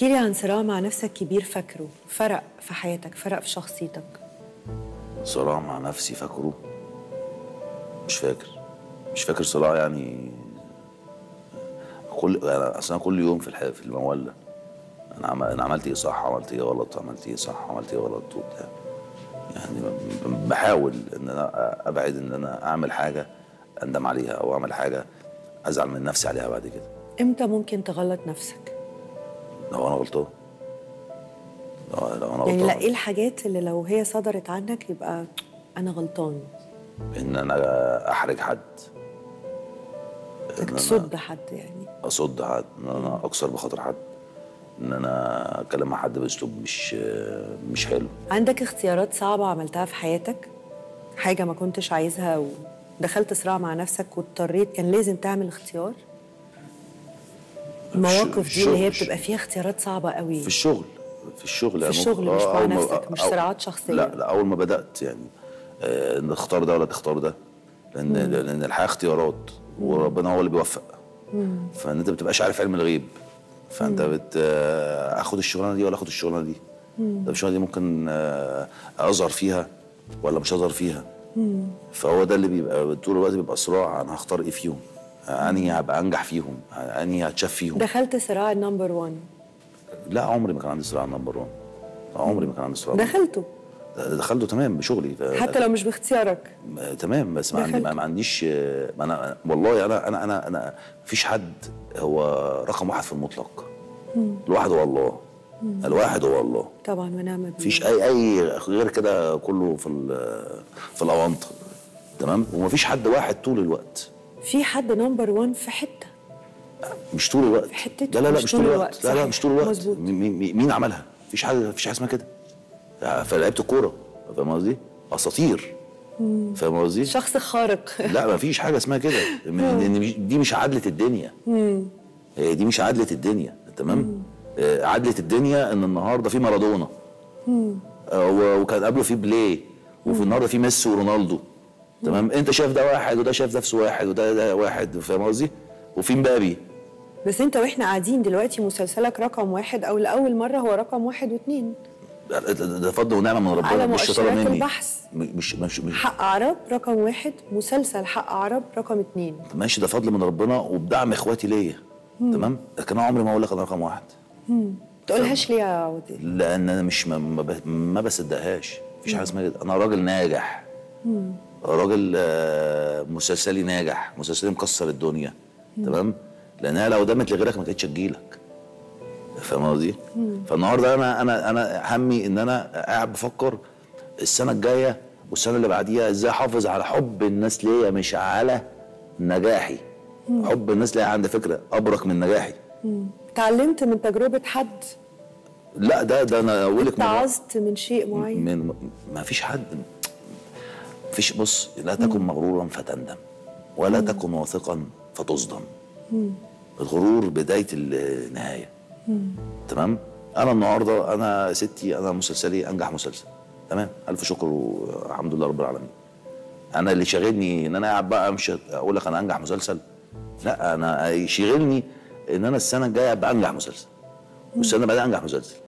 احكي لي عن صراع مع نفسك كبير فاكره فرق في حياتك فرق في شخصيتك صراع مع نفسي فاكره مش فاكر مش فاكر صراع يعني كل انا اصلا كل يوم في الح... في الموال ده انا عم... انا عملت ايه صح عملت ايه غلط عملت ايه صح عملت ايه غلط وبتاع يعني ب- بحاول ان انا ابعد ان انا اعمل حاجه اندم عليها او اعمل حاجه ازعل من نفسي عليها بعد كده امتى ممكن تغلط نفسك لو انا غلطان لو, لو انا يعني لا غلطان ايه الحاجات اللي لو هي صدرت عنك يبقى انا غلطان ان انا احرج حد انك تصد حد يعني اصد حد ان انا اكسر بخاطر حد ان انا اتكلم مع حد باسلوب مش مش حلو عندك اختيارات صعبة عملتها في حياتك حاجة ما كنتش عايزها ودخلت صراع مع نفسك واضطريت كان لازم تعمل اختيار المواقف دي اللي هي الشغل- بتبقى فيها اختيارات صعبة قوي في الشغل في الشغل في يعني الشغل ممكن- مش آه، مع أول ما- نفسك، مش أو- صراعات شخصية. لا لا اول ما بدات يعني آه، ان اختار ده ولا تختار ده لان لان الحياه اختيارات وربنا هو اللي بيوفق فان انت ما بتبقاش عارف علم الغيب فانت بت آه، اخد الشغلانه دي ولا اخد الشغلانه دي طب الشغلانه دي ممكن آه، اظهر فيها ولا مش هظهر فيها فهو ده اللي بيبقى طول الوقت بيبقى صراع انا هختار ايه فيهم انهي هبقى انجح فيهم انهي هتشاف فيهم دخلت صراع النمبر 1 لا عمري ما كان عندي صراع نمبر 1 عمري ما كان عندي صراع دخلته دخلته تمام بشغلي ف- حتى لو مش باختيارك م- تمام بس ما, عندي دخلت. ما ما عنديش ما انا والله انا انا انا انا مفيش حد هو رقم واحد في المطلق الواحد هو الله الواحد هو الله طبعا ونعم بالله مفيش اي اي غير كده كله في ال- في الاونطه تمام ومفيش حد واحد طول الوقت في حد نمبر 1 في حته مش طول الوقت في حتته لا لا لا مش مش طول طول الوقت. الوقت لا لا صحيح. مش طول الوقت مظبوط. مي- مي- مين عملها مفيش حاجه مفيش حاجه اسمها كده في لعيبه الكوره فاهم قصدي اساطير فاهم قصدي شخص خارق لا ما فيش حاجه اسمها كده م- إن مش- دي مش عدله الدنيا هي دي مش عدله الدنيا تمام آه، عدله الدنيا ان النهارده في مارادونا آه، و- وكان قبله في بلاي وفي النهارده في ميسي ورونالدو تمام انت شايف ده واحد وده شايف نفسه واحد وده ده واحد فاهم قصدي وفي مبابي بس انت واحنا قاعدين دلوقتي مسلسلك رقم واحد او لاول مره هو رقم واحد واثنين ده- ده ده فضل ونعمه من ربنا على مش شطاره مؤشرات مني البحث. م- مش مش, مش حق عرب رقم واحد مسلسل حق عرب رقم اثنين ماشي ده فضل من ربنا وبدعم اخواتي ليا تمام لكن انا عمري ما اقول لك انا رقم واحد تقولهاش ليه يا ودي لان انا مش ما, ما, ب- ما بصدقهاش مفيش حاجه اسمها كده انا راجل ناجح راجل آه، مسلسلي ناجح مسلسلي مكسر الدنيا تمام لانها لو دامت لغيرك ما كانتش تجيلك فاهم قصدي؟ فالنهارده انا انا انا همي ان انا قاعد بفكر السنه الجايه والسنه اللي بعديها ازاي احافظ على حب الناس ليا مش على نجاحي حب الناس ليا عندي فكره ابرك من نجاحي اتعلمت من تجربه حد لا ده ده انا اقول لك مرة- اتعظت من شيء معين من ما فيش حد فيش بص لا تكن مغرورا فتندم ولا تكن واثقا فتصدم الغرور بدايه النهايه تمام انا النهارده انا ستي انا مسلسلي انجح مسلسل تمام الف شكر والحمد لله رب العالمين انا اللي شاغلني ان انا قاعد بقى مش اقول لك انا انجح مسلسل لا انا يشغلني ان انا السنه الجايه ابقى انجح مسلسل والسنه اللي بعدها انجح مسلسل